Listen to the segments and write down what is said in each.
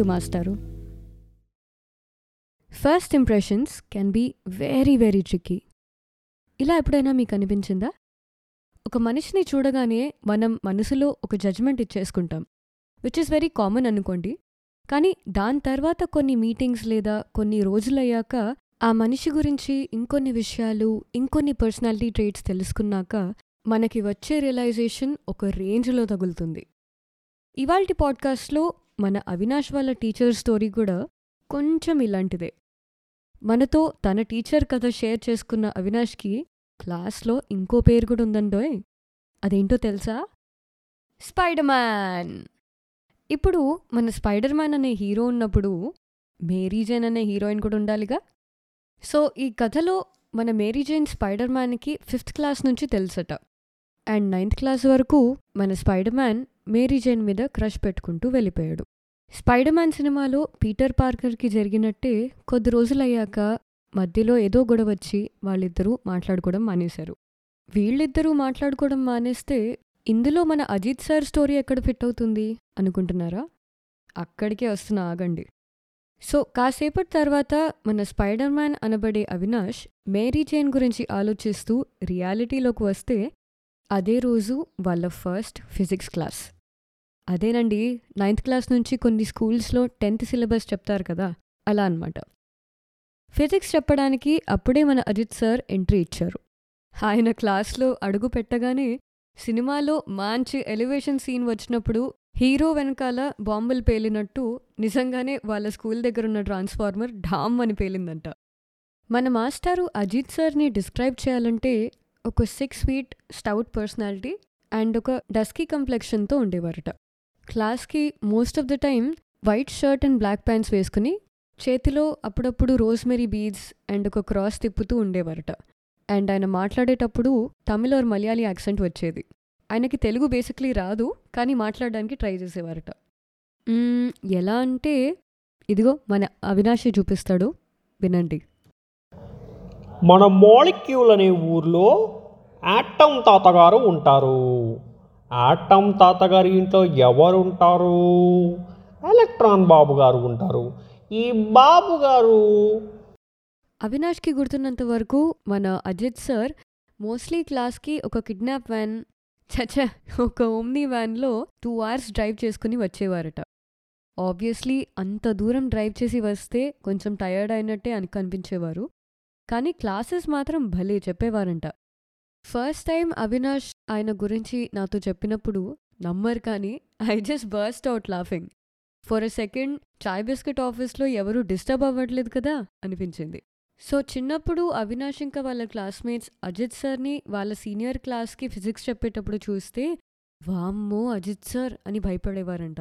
You మాస్టారు first impressions can be very very tricky ఇలా ఎప్పుడైనా మీకు అనిపించిందా ఒక మనిషిని చూడగానే మనం మనసులో ఒక జడ్జ్మెంట్ ఇచ్చేసుకుంటాం విచ్ ఇస్ వెరీ కామన్ అనుకోండి కానీ దాని తర్వాత కొన్ని మీటింగ్స్ లేదా కొన్ని రోజులయ్యాక ఆ మనిషి గురించి ఇంకొన్ని విషయాలు ఇంకొన్ని పర్సనాలిటీ ట్రేట్స్ తెలుసుకున్నాక మనకి వచ్చే రియలైజేషన్ ఒక రేంజ్లో తగులుతుంది ఇవాల్టి పాడ్కాస్ట్లో మన అవినాష్ వాళ్ళ టీచర్ స్టోరీ కూడా కొంచెం ఇలాంటిదే మనతో తన టీచర్ కథ షేర్ చేసుకున్న అవినాష్కి క్లాస్లో ఇంకో పేరు కూడా ఉందండోయ్ అదేంటో తెలుసా స్పైడర్ మ్యాన్ ఇప్పుడు మన స్పైడర్ మ్యాన్ అనే హీరో ఉన్నప్పుడు మేరీ జైన్ అనే హీరోయిన్ కూడా ఉండాలిగా సో ఈ కథలో మన మేరీ జైన్ స్పైడర్ మ్యాన్కి ఫిఫ్త్ క్లాస్ నుంచి తెలుసట అండ్ నైన్త్ క్లాస్ వరకు మన స్పైడర్ మ్యాన్ మేరీ జైన్ మీద క్రష్ పెట్టుకుంటూ వెళ్ళిపోయాడు స్పైడర్ మ్యాన్ సినిమాలో పీటర్ పార్కర్కి జరిగినట్టే కొద్ది రోజులయ్యాక మధ్యలో ఏదో గొడవ వచ్చి వాళ్ళిద్దరూ మాట్లాడుకోవడం మానేశారు వీళ్ళిద్దరూ మాట్లాడుకోవడం మానేస్తే ఇందులో మన అజిత్ సార్ స్టోరీ ఎక్కడ ఫిట్ అవుతుంది అనుకుంటున్నారా అక్కడికే వస్తున్న ఆగండి సో కాసేపటి తర్వాత మన స్పైడర్ మ్యాన్ అనబడే అవినాష్ మేరీ జైన్ గురించి ఆలోచిస్తూ రియాలిటీలోకి వస్తే అదే రోజు వాళ్ళ ఫస్ట్ ఫిజిక్స్ క్లాస్ అదేనండి నైన్త్ క్లాస్ నుంచి కొన్ని స్కూల్స్లో టెన్త్ సిలబస్ చెప్తారు కదా అలా అన్నమాట ఫిజిక్స్ చెప్పడానికి అప్పుడే మన అజిత్ సార్ ఎంట్రీ ఇచ్చారు ఆయన క్లాస్లో అడుగు పెట్టగానే సినిమాలో మంచి ఎలివేషన్ సీన్ వచ్చినప్పుడు హీరో వెనకాల బాంబులు పేలినట్టు నిజంగానే వాళ్ళ స్కూల్ దగ్గర ఉన్న ట్రాన్స్ఫార్మర్ ఢామ్ అని పేలిందంట మన మాస్టారు అజిత్ సార్ని డిస్క్రైబ్ చేయాలంటే ఒక six feet stout personality and ఒక డస్కీ కంప్లెక్షన్తో ఉండేవారట క్లాస్కి most of the time white shirt and black pants వేసుకుని చేతిలో అప్పుడప్పుడు రోజ్మెరీ బీడ్స్ అండ్ ఒక క్రాస్ తిప్పుతూ ఉండేవారట అండ్ ఆయన మాట్లాడేటప్పుడు తమిళ ఆర్ మలయాళీ యాక్సెంట్ వచ్చేది ఆయనకి తెలుగు బేసిక్లీ రాదు కానీ మాట్లాడడానికి ట్రై చేసేవారట మ్మ్, ఎలా అంటే ఇదిగో మన అవినాషి చూపిస్తాడు వినండి మన మాలిక్యూల్ అనే ఊర్లో యాటమ్ తాతగారు ఉంటారు యాటమ్ తాతగారి ఇంట్లో ఎవరు ఉంటారు ఎలక్ట్రాన్ బాబు గారు ఉంటారు ఈ బాబు గారు అవినాష్కి గుర్తున్నంత వరకు మన అజిత్ సార్ మోస్ట్లీ క్లాస్కి ఒక కిడ్నాప్ వ్యాన్ చచ ఒక ఓమ్నీ వ్యాన్లో టూ అవర్స్ డ్రైవ్ చేసుకుని వచ్చేవారట ఆబ్వియస్లీ అంత దూరం డ్రైవ్ చేసి వస్తే కొంచెం టయర్డ్ అయినట్టే అని కనిపించేవారు కానీ క్లాసెస్ మాత్రం భలే చెప్పేవారంట ఫస్ట్ టైం అవినాష్ ఆయన గురించి నాతో చెప్పినప్పుడు నమ్మరు కానీ I just burst out laughing for a second chai biscuit ఆఫీస్లో ఎవరూ డిస్టర్బ్ అవ్వట్లేదు కదా అనిపించింది సో చిన్నప్పుడు అవినాష్ ఇంకా వాళ్ళ క్లాస్మేట్స్ అజిత్ సార్ని వాళ్ళ సీనియర్ క్లాస్కి ఫిజిక్స్ చెప్పేటప్పుడు చూస్తే వామ్మో అజిత్ సార్ అని భయపడేవారంట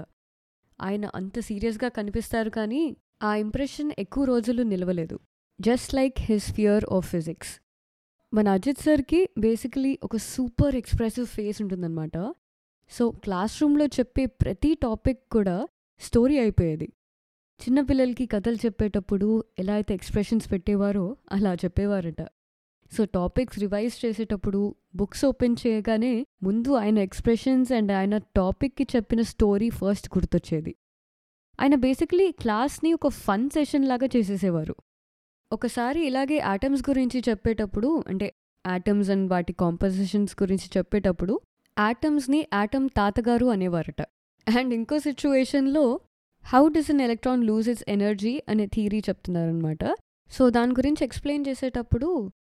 ఆయన అంత సీరియస్గా కనిపిస్తారు కానీ ఆ ఇంప్రెషన్ ఎక్కువ రోజులు నిలవలేదు just like his fear of physics మన అజిత్ సార్కి బేసికలీ ఒక సూపర్ ఎక్స్ప్రెసివ్ ఫేస్ ఉంటుందన్నమాట సో క్లాస్ రూమ్లో చెప్పే ప్రతి టాపిక్ కూడా స్టోరీ అయిపోయేది చిన్నపిల్లలకి కథలు చెప్పేటప్పుడు ఎలా అయితే ఎక్స్ప్రెషన్స్ పెట్టేవారో అలా చెప్పేవారట సో టాపిక్స్ రివైజ్ చేసేటప్పుడు బుక్స్ ఓపెన్ చేయగానే ముందు ఆయన ఎక్స్ప్రెషన్స్ అండ్ ఆయన టాపిక్కి చెప్పిన స్టోరీ ఫస్ట్ గుర్తొచ్చేది ఆయన బేసిక్లీ క్లాస్ని ఒక ఫన్ సెషన్ లాగా చేసేసేవారు ఒకసారి ఇలాగే ఆటమ్స్ గురించి చెప్పేటప్పుడు అంటే ఆటమ్స్ అండ్ వాటి కాంపోజిషన్స్ గురించి చెప్పేటప్పుడు ఆటమ్స్ని ఆటమ్ తాతగారు అనేవారట అండ్ ఇంకో సిచ్యువేషన్లో how does an electron lose its energy అనే థీరీ చెప్తున్నారనమాట సో దాని గురించి ఎక్స్ప్లెయిన్ చేసేటప్పుడు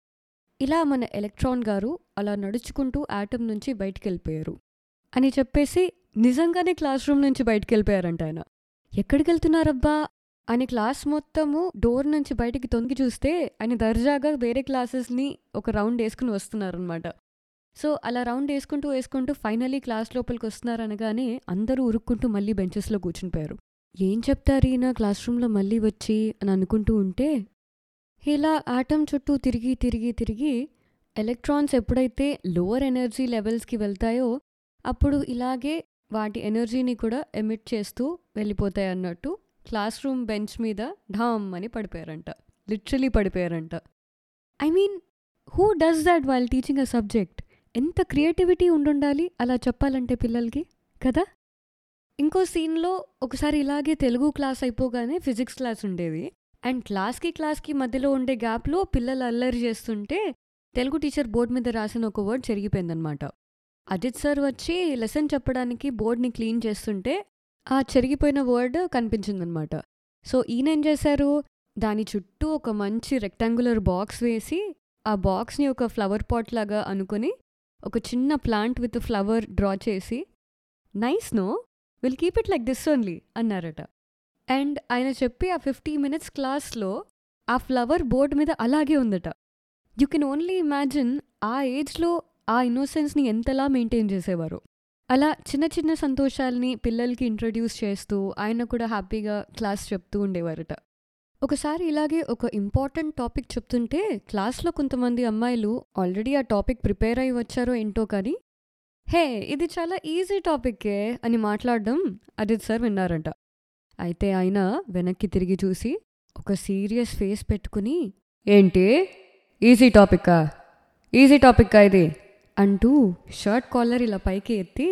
ఇలా మన ఎలక్ట్రాన్ గారు అలా నడుచుకుంటూ ఆటమ్ నుంచి బయటికి వెళ్ళిపోయారు అని చెప్పేసి నిజంగానే క్లాస్ రూమ్ నుంచి బయటికి వెళ్ళిపోయారంట ఆయన ఎక్కడికి వెళ్తున్నారబ్బా అని క్లాస్ మొత్తము డోర్ నుంచి బయటికి తొంగి చూస్తే ఆయన దర్జాగా వేరే క్లాసెస్ని ఒక రౌండ్ వేసుకుని వస్తున్నారనమాట సో అలా రౌండ్ వేసుకుంటూ వేసుకుంటూ ఫైనలీ క్లాస్ లోపలికి వస్తున్నారనగానే అందరూ ఉరుక్కుంటూ మళ్ళీ బెంచెస్లో కూర్చునిపోయారు ఏం చెప్తారు ఈయన క్లాస్ రూమ్లో మళ్ళీ వచ్చి అని అనుకుంటూ ఉంటే ఇలా ఆటం చుట్టూ తిరిగి తిరిగి తిరిగి ఎలక్ట్రాన్స్ ఎప్పుడైతే లోవర్ ఎనర్జీ లెవెల్స్కి వెళ్తాయో అప్పుడు ఇలాగే వాటి ఎనర్జీని కూడా ఎమిట్ చేస్తూ వెళ్ళిపోతాయి అన్నట్టు క్లాస్ రూమ్ బెంచ్ మీద ఢామ్ అని పడిపోయారంట లిటరలీ పడిపోయారంట I mean who does that while teaching a subject ఎంత క్రియేటివిటీ ఉండుండాలి అలా చెప్పాలంటే పిల్లలకి కదా ఇంకో సీన్‌లో ఒకసారి ఇలాగే తెలుగు క్లాస్ అయిపోగానే ఫిజిక్స్ క్లాస్ ఉండేది. అండ్ క్లాస్‌కి, క్లాస్‌కి మధ్యలో ఉండే గ్యాప్‌లో పిల్లలు అల్లరి చేస్తుంటే తెలుగు టీచర్ బోర్డ్ మీద రాసిన ఒక వర్డ్ చెరిగిపోయిందనమాట. అజిత్ సార్ వచ్చి లెసన్ చెప్పడానికి బోర్డ్‌ని క్లీన్ చేస్తుంటే ఆ చెరిగిపోయిన వర్డ్ కనిపించిందనమాట. సో ఈయనేం చేశారు, దాని చుట్టూ ఒక మంచి రెక్టాంగులర్ బాక్స్ వేసి ఆ బాక్స్‌ని ఒక ఫ్లవర్ పాట్ లాగా అనుకొని ఒక చిన్న ప్లాంట్ విత్ ఫ్లవర్ డ్రా చేసి nice no will keep it like this only అన్నారట. అండ్ ఆయన చెప్పి ఆ 50 మినిట్స్ క్లాస్‌లో ఆ ఫ్లవర్ బోర్డ్ మీద అలాగే ఉందట. యూ కెన్ ఓన్లీ ఇమాజిన్ ఆ ఏజ్‌లో ఆ ఇన్నోసెన్స్‌ని ఎంతలా మెయింటైన్ చేసేవారో. అలా చిన్న చిన్న సంతోషాల్ని పిల్లలకి ఇంట్రొడ్యూస్ చేస్తూ ఆయన కూడా హ్యాపీగా క్లాస్ చెప్తూ ఉండేవారట. ఒకసారి ఇలాగే ఒక ఇంపార్టెంట్ టాపిక్ చెప్తుంటే క్లాస్‌లో కొంతమంది అమ్మాయిలు ఆల్రెడీ ఆ టాపిక్ ప్రిపేర్ అయ్యి వచ్చారో ఏంటో కానీ హే! ఇది చాలా ఈజీ టాపిక్కే అని మాట్లాడడం అజిత్ సార్ విన్నారంట. అయితే ఆయన వెనక్కి తిరిగి చూసి ఒక సీరియస్ ఫేస్ పెట్టుకుని ఏంటి ఈజీ టాపిక్కా? ఈజీ టాపిక్కా ఇది? అంటూ షర్ట్ కాలర్ ఇలా పైకి ఎత్తి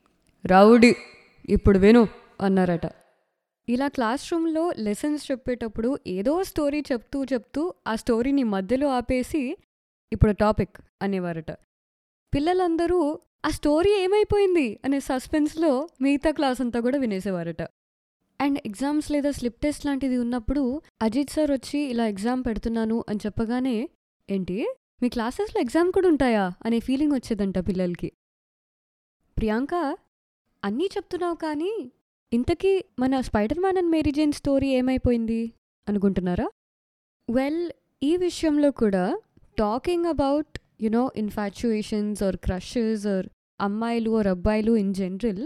రౌడీ ఇప్పుడు విను అన్నారట. ఇలా క్లాస్ రూమ్‌లో లెసన్స్ చెప్పేటప్పుడు ఏదో స్టోరీ చెప్తూ చెప్తూ ఆ స్టోరీని మధ్యలో ఆపేసి ఇప్పుడు టాపిక్ అనేవారట. పిల్లలందరూ ఆ స్టోరీ ఏమైపోయింది అనే సస్పెన్స్‌లో మిగతా క్లాస్ అంతా కూడా వినేసేవారట. అండ్ ఎగ్జామ్స్ లేదా స్లిప్ టెస్ట్ లాంటిది ఉన్నప్పుడు అజిత్ సార్ వచ్చి ఇలా ఎగ్జామ్ పెడుతున్నాను అని చెప్పగానే ఏంటి మీ క్లాసెస్‌లో ఎగ్జామ్ కూడా ఉంటాయా అనే ఫీలింగ్ వచ్చేదంట పిల్లలకి. ప్రియాంక అన్నీ చెప్తున్నావు కానీ ఇంతకీ మన spider Man and Mary Jane story ఏమైపోయింది అనుకుంటున్నారా? వెల్ ఈ విషయంలో కూడా talking about you know infatuations or crushes or అమ్మాయిలు ఆర్ అబ్బాయిలు ఇన్ జనరల్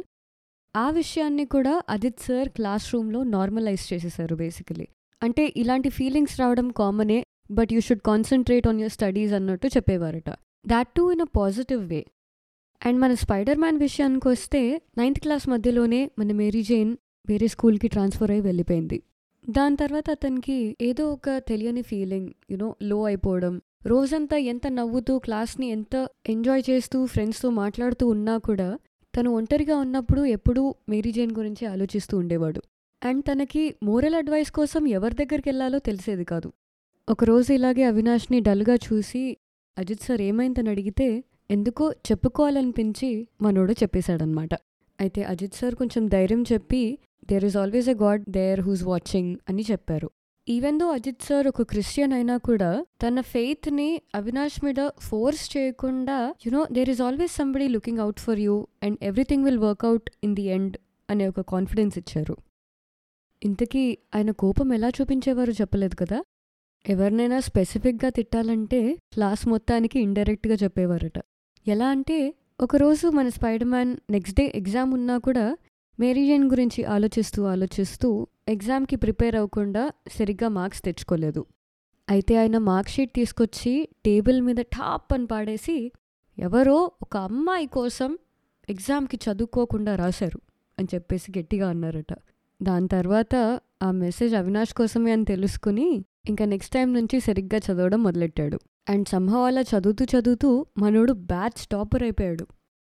ఆ విషయాన్ని కూడా అజిత్ సార్ క్లాస్ రూమ్‌లో నార్మలైజ్ చేసేసారు బేసికలీ. అంటే ఇలాంటి ఫీలింగ్స్ రావడం కామనే but you should concentrate on your studies అన్నట్టు చెప్పేవారట. That too in a positive way. And మన స్పైడర్ మ్యాన్ విషయానికొస్తే నైన్త్ క్లాస్ మధ్యలోనే మన మేరీ జేన్ వేరే స్కూల్‌కి ట్రాన్స్‌ఫర్ అయ్యి వెళ్ళిపోయింది. దాని తర్వాత అతనికి ఏదో ఒక తెలియని ఫీలింగ్ యు నో లో అయిపోవడం. రోజంతా ఎంత నవ్వుతూ క్లాస్‌ని ఎంత ఎంజాయ్ చేస్తూ ఫ్రెండ్స్‌తో మాట్లాడుతూ ఉన్నా కూడా తను ఒంటరిగా ఉన్నప్పుడు ఎప్పుడూ మేరీ జేన్ గురించి ఆలోచిస్తూ ఉండేవాడు. అండ్ తనకి మోరల్ అడ్వైస్ కోసం ఎవరి దగ్గరికెళ్ళాలో తెలిసేది కాదు. ఒకరోజు ఇలాగే అవినాష్‌ని డల్‌గా చూసి అజిత్ సార్ ఏమైందని అడిగితే ఎందుకో చెప్పుకోవాలనిపించి మనోడు చెప్పేశాడనమాట. అయితే అజిత్ సార్ కొంచెం ధైర్యం చెప్పి there is always a god there who's watching అని చెప్పారు. ఈవెన్ దో అజిత్ సార్ ఒక క్రిస్టియన్ అయినా కూడా తన ఫెయిత్‌ని అవినాష్ మీద ఫోర్స్ చేయకుండా you know there is always somebody looking out for you and everything will work out in the end అనే ఒక కాన్ఫిడెన్స్ ఇచ్చారు. ఇంతకీ ఆయన కోపం ఎలా చూపించేవారో చెప్పలేదు కదా! ఎవరినైనా స్పెసిఫిక్‌గా తిట్టాలంటే క్లాస్ మొత్తానికి ఇండైరెక్ట్‌గా చెప్పేవారట. ఎలా అంటే ఒకరోజు మన spider Man next day exam ఉన్నా కూడా మేరీ జేన్ గురించి ఆలోచిస్తూ ఆలోచిస్తూ ఎగ్జామ్‌కి ప్రిపేర్ అవ్వకుండా సరిగ్గా మార్క్స్ తెచ్చుకోలేదు. అయితే ఆయన మార్క్ షీట్ తీసుకొచ్చి టేబుల్ మీద ఠాప్ అని పాడేసి ఎవరో ఒక అమ్మాయి కోసం ఎగ్జామ్‌కి చదువుకోకుండా రాశారు అని చెప్పేసి గట్టిగా అన్నారట. దాని తర్వాత ఆ మెసేజ్ అవినాష్ కోసమే అని తెలుసుకుని ఇంక నెక్స్ట్ టైమ్ నుంచి సరిగ్గా చదవడం మొదలెట్టాడు. అండ్ సమ్‌హౌ అలా చదువుతూ చదువుతూ మనోడు బ్యాచ్ టాపర్ అయిపోయాడు.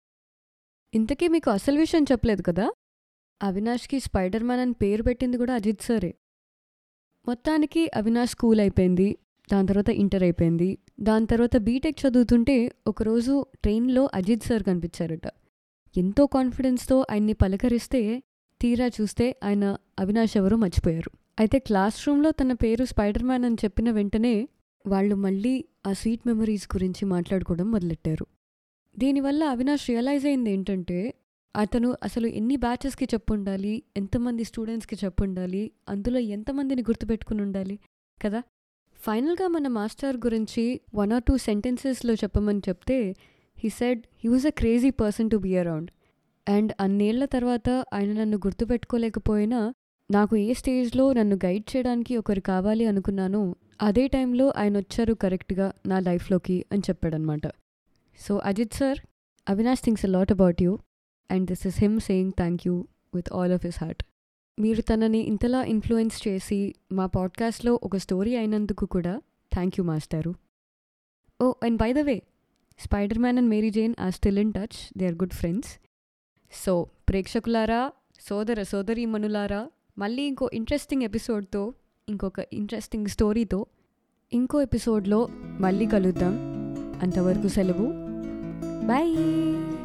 ఇంతకీ మీకు అసలు విషయం చెప్పలేదు కదా! అవినాష్‌కి స్పైడర్ మ్యాన్ అని పేరు పెట్టింది కూడా అజిత్ సారే. మొత్తానికి అవినాష్ స్కూల్ అయిపోయింది. దాని తర్వాత ఇంటర్ అయిపోయింది. దాని తర్వాత బీటెక్ చదువుతుంటే ఒకరోజు ట్రైన్‌లో అజిత్ సార్ కనిపించారట. ఎంతో కాన్ఫిడెన్స్‌తో ఆయన్ని పలకరిస్తే తీరా చూస్తే ఆయన అవినాష్ ఎవరో మర్చిపోయారు. అయితే క్లాస్ రూమ్‌లో తన పేరు స్పైడర్ మ్యాన్ అని చెప్పిన వెంటనే వాళ్ళు మళ్ళీ ఆ స్వీట్ మెమరీస్ గురించి మాట్లాడుకోవడం మొదలెట్టారు. దీనివల్ల అవినాష్ రియలైజ్ అయిందేంటంటే అతను అసలు ఎన్ని బ్యాచెస్‌కి చెప్పుండాలి, ఎంతమంది స్టూడెంట్స్‌కి చెప్పుండాలి, అందులో ఎంతమందిని గుర్తుపెట్టుకునుండాలి కదా! ఫైనల్‌గా మన మాస్టర్ గురించి వన్ ఆర్ టూ సెంటెన్సెస్‌లో చెప్పమని చెప్తే he said he was a crazy person to be around. And అన్నేళ్ల తర్వాత ఆయన నన్ను గుర్తుపెట్టుకోలేకపోయినా నాకు ఏ స్టేజ్‌లో నన్ను గైడ్ చేయడానికి ఒకరు కావాలి అనుకున్నానో అదే టైంలో ఆయనొచ్చారు కరెక్ట్‌గా నా లైఫ్‌లోకి అని చెప్పాడనమాట. So Ajith sir Avinash thinks a lot about you and this is him saying thank you with all of his heart. మీరు తనని ఇంతలా ఇన్‌ఫ్లూయెన్స్ చేసి మా పాడ్‌కాస్ట్‌లో ఒక స్టోరీ అయినందుకు కూడా థాంక్ యూ మాస్టారు. Oh! And by the way Spider Man and Mary Jane are still in touch. They are good friends. So ప్రేక్షకులారా సోదర సోదరీమణులారా మళ్ళీ ఇంకో ఇంట్రెస్టింగ్ ఎపిసోడ్తో ఇంకొక ఇంట్రెస్టింగ్ స్టోరీతో ఇంకో ఎపిసోడ్లో మళ్ళీ కలుద్దాం అంతవరకు సెలవు బాయ్